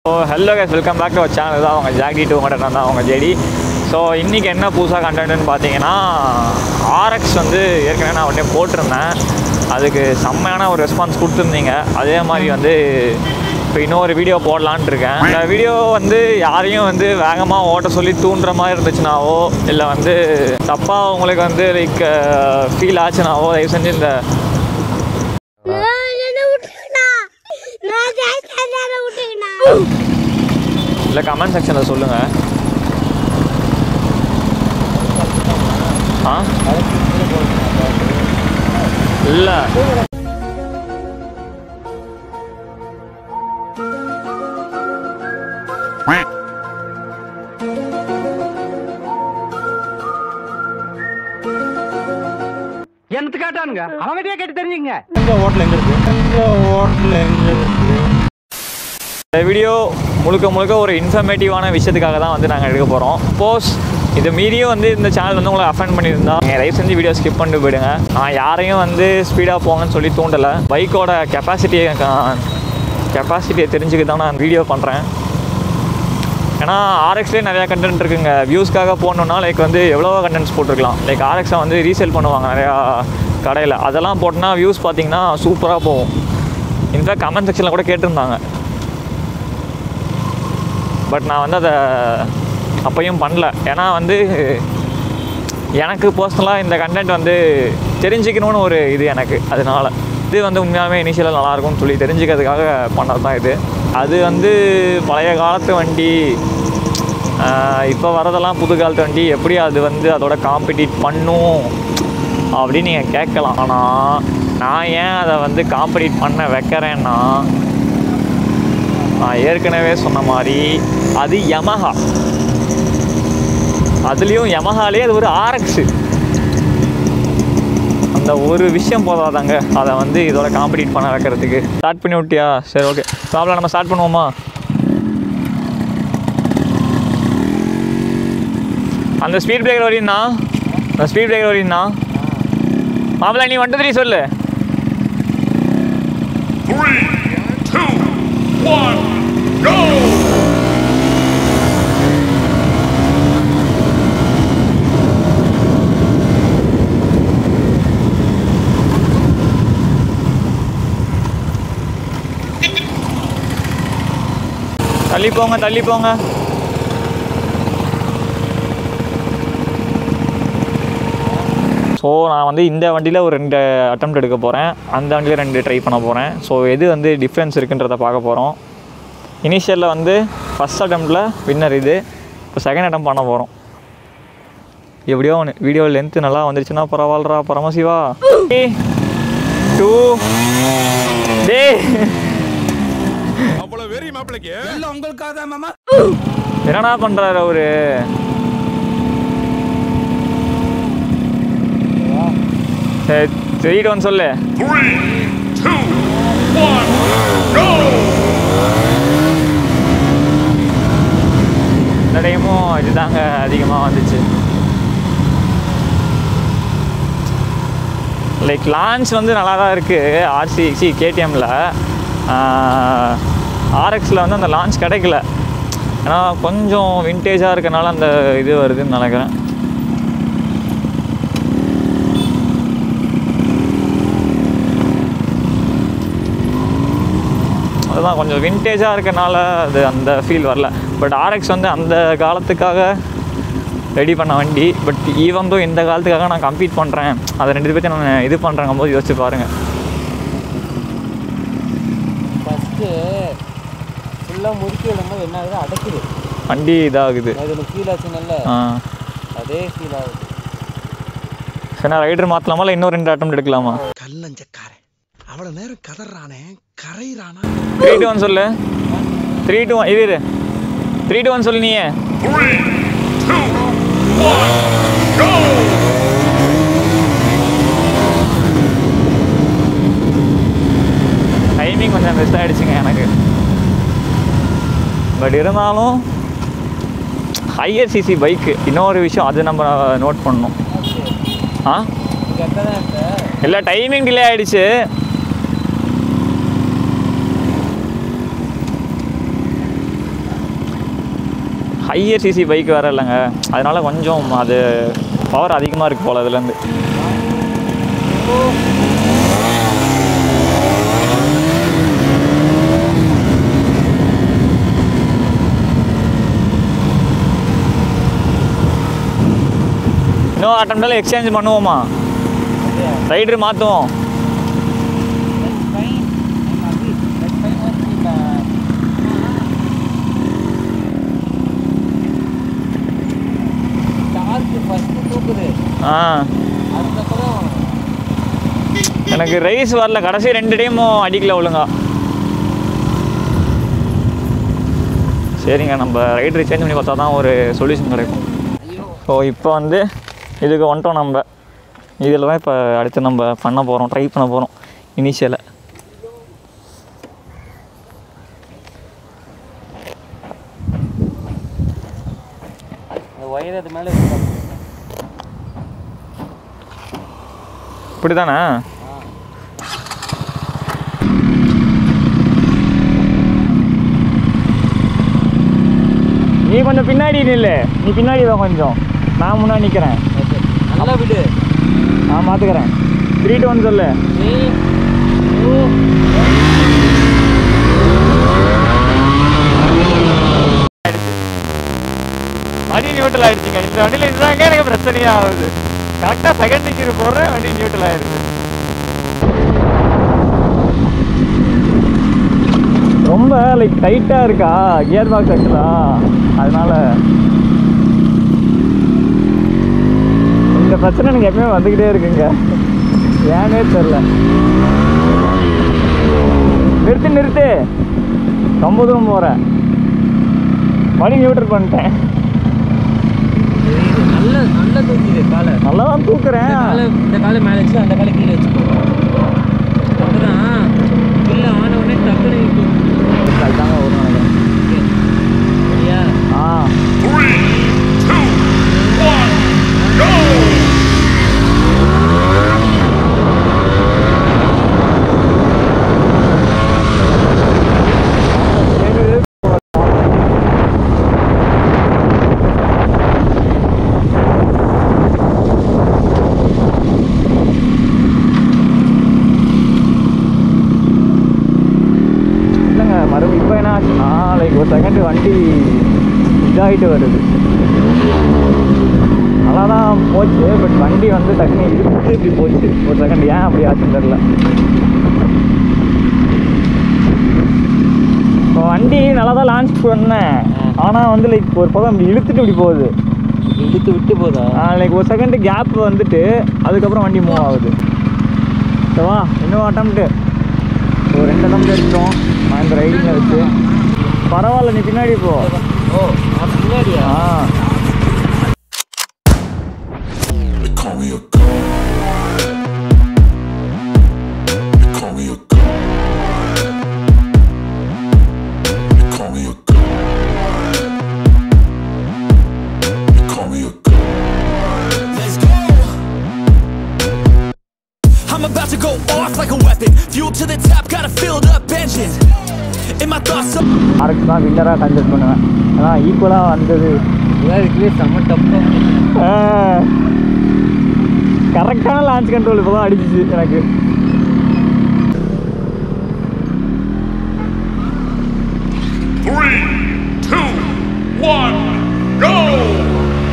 So hello guys welcome back to our channel தான் அவங்க Jackie two மட்டும் தான் அவங்க ஜெடி ஸோ இன்றைக்கி என்ன புதுசாக கண்டென்ட்னு பார்த்தீங்கன்னா ஆர்எக்ஸ் வந்து ஏற்கனவே நான் உடனே போட்டிருந்தேன் அதுக்கு செம்மையான ஒரு ரெஸ்பான்ஸ் கொடுத்துருந்தீங்க அதே மாதிரி வந்து இப்போ இன்னொரு வீடியோ போடலான்ட்டு இருக்கேன் இந்த வீடியோ வந்து யாரையும் வந்து வேகமாக ஓட்ட சொல்லி தூண்டுற மாதிரி இருந்துச்சுனாவோ இல்லை வந்து தப்பாக உங்களுக்கு வந்து லைக் ஃபீல் ஆச்சுனாவோ தயவு செஞ்சு இந்த நான் என்ன விட்டுக்கிட்டா நான் ஜெயிச்சதால விட்டுக்கிட்டா இல்லை கமெண்ட் செக்ஷனில் சொல்லுங்கள் ஆ இல்லை என்னத்து காட்டானுங்க அவங்ககிட்டயே கேட்டு தெரிஞ்சுங்க எங்க ஹோட்டல் எங்க இருக்கு எங்க ஹோட்டல் எங்க இருக்கு இந்த வீடியோ முழுக்க முழுக்க ஒரு இன்ஃபர்மேட்டிவான விஷயத்துக்காக தான் வந்து நாங்கள் எடுக்க போகிறோம் சப்போஸ் இது மீறியும் வந்து இந்த சேனல் வந்து உங்களை அஃபெண்ட் பண்ணியிருந்தா நீங்கள் தயவு செஞ்சு வீடியோ ஸ்கிப் பண்ணிட்டு போயிடுங்க நான் யாரையும் வந்து ஸ்பீடாக போங்கன்னு சொல்லி தூண்டலை பைக்கோட கெப்பாசிட்டியை கெப்பாசிட்டியை தெரிஞ்சுக்க தான் நான் வீடியோ பண்ணுறேன் ஏன்னா ஆர்எக்ஸ்லேயே நிறையா கண்டென்ட் இருக்குங்க வியூஸ்க்காக போடணுன்னா லைக் வந்து எவ்வளோ கண்டென்ட்ஸ் போட்டிருக்கலாம் லைக் ஆர்எக்ஸை வந்து ரீசேல் பண்ணுவாங்க நிறையா கடையில் அதெல்லாம் போட்டோன்னா வியூஸ் பார்த்தீங்கன்னா சூப்பராக போகும் இன்ஃபேக்ட் கமெண்ட் செக்ஷனில் கூட கேட்டிருந்தாங்க பட் நான் வந்து அதை அப்பையும் பண்ணல ஏன்னா வந்து எனக்கு பர்சனலாக இந்த கண்டென்ட் வந்து தெரிஞ்சுக்கணும்னு ஒரு இது எனக்கு அதனால இது வந்து உண்மையாலுமே இனிஷியலாக நல்லாயிருக்கும்னு சொல்லி தெரிஞ்சுக்கிறதுக்காக பண்ணது தான் இது அது வந்து பழைய காலத்து வண்டி இப்போ வரதெல்லாம் புது காலத்து வண்டி எப்படி அது வந்து அதோட காம்படிட் பண்ணும் அப்படின்னு நீங்கள் கேட்கலாம் ஆனால் நான் ஏன் அதை வந்து காம்படிட் பண்ண வைக்கிறேன்னா நான் ஏற்கனவே சொன்ன மாதிரி அது யமஹா அதுலேயும் யமஹாலே அது ஒரு ஆர்எக்ஸு அந்த ஒரு விஷயம் போதாதாங்க அதை வந்து இதோட காம்படிட் பண்ண வைக்கிறதுக்கு ஸ்டார்ட் பண்ணி விட்டியா சரி ஓகே ப்ராப்ளம் நம்ம ஸ்டார்ட் பண்ணுவோமா அந்த ஸ்பீட் பிரேக்கர் வரையும்னா அந்த ஸ்பீட் பிரேக்கர் வரையும்னா மாப்பிள்ள நீ ஒன் டூ த்ரீ சொல்லு Three, two, one, go! தள்ளி போங்க தள்ளி போங்க ஸோ நான் வந்து இந்த வண்டியில் ஒரு ரெண்டு அட்டம் எடுக்க போகிறேன் அந்த வண்டியில் ரெண்டு ட்ரை பண்ண போகிறேன் ஸோ எது வந்து டிஃப்ரென்ஸ் இருக்குன்றத பார்க்க போகிறோம் இனிஷியலில் வந்து ஃபஸ்ட் அட்டம்ப்டில் வின்னர் இது இப்போ செகண்ட் அட்டம் பண்ண போகிறோம் எப்படியோ ஒன்று வீடியோ லென்த்து நல்லா வந்துருச்சுன்னா பரவாயில்லரா பரமசிவா டூ டே அவ்வளவு வெறி மாப்பிளைக்கு எல்லாம் உங்களுக்காக தான் மாமா என்னடா பண்ணுறாரு அவரு சரி சரிட்டு வந்து சொல்லு Three, two, one, go! இந்த டைமும் இதுதாங்க அதிகமாக வந்துச்சு லைக் லான்ச் வந்து நல்லா தான் இருக்குது ஆர்சி சி கேடிஎம்மில் ஆர்எக்ஸில் வந்து அந்த லான்ச் கிடைக்கல ஏன்னா கொஞ்சம் விண்டேஜாக இருக்கனால அந்த இது வருதுன்னு நினைக்கிறேன் அதுதான் கொஞ்சம் விண்டேஜாக இருக்கனால அது அந்த ஃபீல் வரல பட் ஆர்எக்ஸ் வந்து அந்த காலத்துக்காக ரெடி பண்ண வண்டி பட் ஈவன் தோ இந்த காலத்துக்காக நான் கம்ப்ளீட் பண்ணுறேன் அதை ரெண்டு பேர்த்தையும் நான் இது பண்ணுறேங்க போது யோசிச்சு பாருங்கள் ஃபஸ்ட்டு ஃபுல்லாக முறுக்கி விடும்போது என்ன ஆகுது அடைக்குது வண்டி இதாகுது அது எனக்கு ஃபீல் ஆச்சுங்கல்ல ஆ அதே ஃபீல் ஆகுது சரி நான் ரைடர் மாற்றலாமா இல்லை இன்னும் ரெண்டு அட்டம் எடுக்கலாமா கல்லஞ்சக்காரன் அவ்வளவு நேரம் கதறானே கரையிறானா த்ரீ டூ ஒன் சொல்லு த்ரீ டூ ஒன் இது த்ரீ டூ ஒன் சொல்லு நீயே Three, two, one, go! Timing கொஞ்சம் மிஸ் ஆகிடுச்சுங்க எனக்கு பட் இருந்தாலும் ஹையர் சிசி பைக்கு இன்னொரு விஷயம் அது நம்ம நோட் பண்ணணும் ஆ கரெக்டாக தான் இருக்க இல்லை டைமிங் டிலே ஆயிடுச்சு ஹையர் சிசி பைக் வேறு இல்லைங்க அதனால கொஞ்சம் அது பவர் அதிகமாக இருக்குது போல் இதுலேருந்து இன்னும் அட்டம்ல எக்ஸ்சேஞ்ச் பண்ணுவோமா ரைடர் மாற்றுவோம் தூக்குது ஆ அதுக்கப்புறம் எனக்கு ரைஸ் வரல கடைசி ரெண்டு டைமும் அடிக்கல ஒழுங்கா சரிங்க நம்ம ரைடர் சேஞ்ச் பண்ணி பார்த்தா தான் ஒரு சொல்யூஷன் கிடைக்கும் ஸோ இப்போ வந்து இதுக்கு வந்துட்டோம் நம்ம இதில் தான் இப்போ அடுத்து நம்ம பண்ண போகிறோம் ட்ரை பண்ண போகிறோம் இனிஷியலை அந்த ஒயர் அது மேலே இருக்கும் இப்படி தானே நீ கொஞ்சம் பின்னாடி நில்லு நீ பின்னாடி வா கொஞ்சம் நான் முன்னாடி நிற்கிறேன் நல்லா விடு நான் பார்த்துக்கிறேன் த்ரீ டு ஒன் சொல்லு த்ரீ டூ வண்டி நியூட்ரல் ஆயிடுச்சுங்க இந்த வண்டியில் இதுதாங்க எனக்கு பிரச்சனையே ஆகுது கரெக்டாக செகண்ட் டிகிரி போடுறேன் வண்டி நியூட்ரல் ஆயிடுது ரொம்ப லைக் டைட்டாக இருக்கா கியர் பாக்ஸ் ஆக்சுவலாக அதனால இந்த பிரச்சனை எனக்கு எப்பயுமே வந்துக்கிட்டே இருக்குங்க ஏனே தெரில நிறுத்து நிறுத்து ரொம்ப தூரம் போகிறேன் வண்டி நியூட்ரல் பண்ணிட்டேன் நல்ல நல்ல தூக்கிது காலை நல்லா தான் இந்த தூக்குறேன் காலை இந்த காலை மேலே வச்சு அந்த காலை கீழே வச்சுக்கோ அப்பதான் இல்லை ஆன உடனே டக்குனு தூக்கு. அதுதாங்க ஒரு நினைக்கிறேன் சரியா ஆ Three, two, one, go! இல்லைங்க மறுபடியும் இப்போ என்ன ஆச்சுன்னா லைக் ஒரு செகண்ட் வண்டி இதாகிட்டு வருது நல்லா தான் போச்சு பட் வண்டி வந்து டக்குனு இழுத்து இப்படி போச்சு ஒரு செகண்ட் ஏன் அப்படி ஆச்சுன்னு தெரில இப்போ வண்டி நல்லா தான் லான்ச் பண்ணேன் ஆனால் வந்து லைக் ஒரு பக்கம் இப்படி இழுத்துட்டு இப்படி போகுது இழுத்து விட்டு போதா லைக் ஒரு செகண்ட் கேப் வந்துட்டு அதுக்கப்புறம் வண்டி மூவ் ஆகுது ஓகேவா இன்னும் அட்டம்ப்ட்டு ஒரு ரெண்டு அட்டம் எடுத்தோம் நான் இந்த ரைடிங்கில் வச்சு பரவாயில்ல நீ பின்னாடி போ ஓ நான் பின்னாடியா ஆ Call me a god. Call me a god. Call me a god. Call me a god. Let's go. I'm about to go off like a weapon. Fuel to the top, got a filled up engine. In my thoughts, I'm RX தான் வின்னராக consider பண்ணுவேன் ஆனால் ஈக்குவலாக வந்தது இதான் இதுவே செம்ம டப்பாக கரெக்டான லான்ச் கண்ட்ரோல் இப்போ தான் அடிச்சிச்சு எனக்கு Three, two, one, go!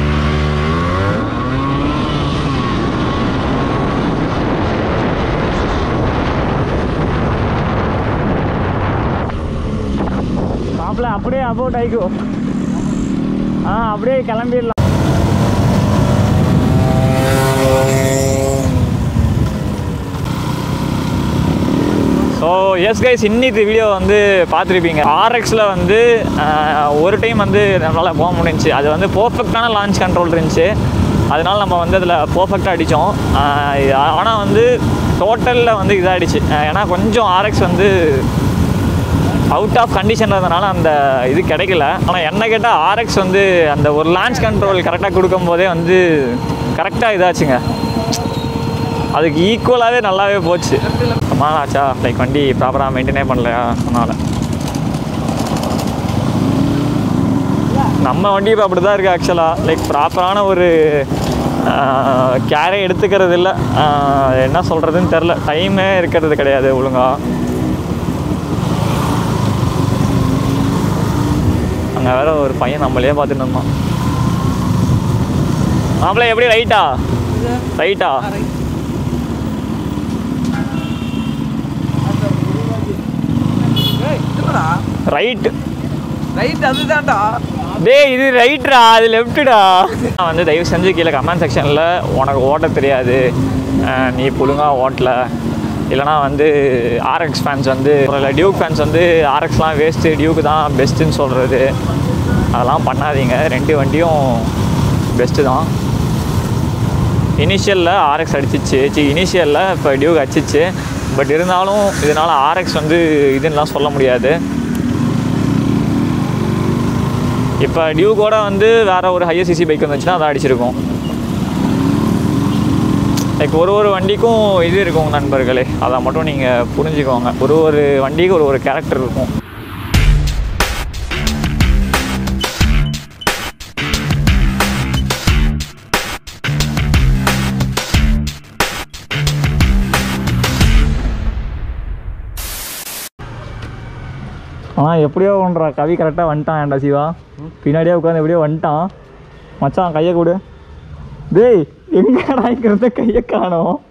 மாப்பிள்ள அப்படியே அபவுட் ஆயிக்கோ ஆ அப்படியே கிளம்பிடலாம் ஸோ எஸ் கைஸ் இன்னைக்கு வீடியோ வந்து பார்த்துருப்பீங்க ஆர்எக்ஸில் வந்து ஆஹ், ஒரு டைம் வந்து நம்மளால் போக முடிஞ்சுச்சு அது வந்து பர்ஃபெக்டான லான்ச் கண்ட்ரோல் இருந்துச்சு அதனால நம்ம வந்து அதில் பர்ஃபெக்டாக அடித்தோம் ஆனால் வந்து டோட்டலில் வந்து இதாகிடுச்சு ஏன்னா கொஞ்சம் ஆர்எக்ஸ் வந்து அவுட் ஆஃப் கண்டிஷன் இருந்தனால அந்த இது கிடைக்கல ஆனால் என்ன கேட்டால் ஆர்எக்ஸ் வந்து அந்த ஒரு லான்ச் கண்ட்ரோல் கரெக்டாக கொடுக்கும்போதே வந்து கரெக்டாக இதாச்சுங்க அதுக்கு ஈக்குவலாகவே நல்லாவே போச்சு ரொம்ப நாள் ஆச்சா லைக் வண்டி ப்ராப்பராக மெயின்டைனே பண்ணலையா அதனால் நம்ம வண்டி இப்போ அப்படி தான் இருக்குது ஆக்சுவலாக லைக் ப்ராப்பரான ஒரு கேரே எடுத்துக்கிறது இல்லை என்ன சொல்கிறதுன்னு தெரில டைமே இருக்கிறது கிடையாது ஒழுங்கா அங்கே வேற ஒரு பையன் நம்மளே பார்த்துட்டு இருந்தான் மாப்பிள்ள எப்படி ரைட்டா ரைட்டா ரைட் ரைட் அதுதான்டா டேய் இது ரைட்ரா அது லெஃப்ட்டுடா நான் வந்து தயவு செஞ்சு கீழே கமெண்ட் செக்ஷனில் உனக்கு ஓட்ட தெரியாது அஹ் நீ புழுங்கா ஓட்டல இல்லைனா வந்து ஆர்எக்ஸ் ஃபேன்ஸ் வந்து இல்லை டியூக் ஃபேன்ஸ் வந்து ஆர்எக்ஸ்லாம் வேஸ்ட்டு டியூக்கு தான் பெஸ்ட்டுன்னு சொல்கிறது அதெல்லாம் பண்ணாதீங்க ரெண்டு வண்டியும் பெஸ்ட்டு தான் இனிஷியலில் ஆர்எக்ஸ் அடிச்சிச்சு சி இனிஷியலில் இப்போ டியூக் அடிச்சிச்சு பட் இருந்தாலும் இதனால் ஆர்எக்ஸ் வந்து இதுன்னெலாம் சொல்ல முடியாது இப்போ டியூக்கோட வந்து வேறு ஒரு ஹையர் சிசி பைக் வந்துச்சுன்னா அதை அடிச்சிருக்கும் லைக் ஒரு ஒரு வண்டிக்கும் இது இருக்கும் நண்பர்களே அதை மட்டும் நீங்கள் புரிஞ்சுக்கோங்க ஒரு ஒரு வண்டிக்கு ஒரு ஒரு கேரக்டர் இருக்கும் ஆனால் எப்படியோ ஒன்றா கவி கரெக்டாக வந்துட்டான் ஏன்டா சிவா பின்னாடியே உட்காந்து எப்படியோ வந்துட்டான் மச்சான் கையை கொடு டேய் எங்கடா இருக்கிறத கையை காணோம்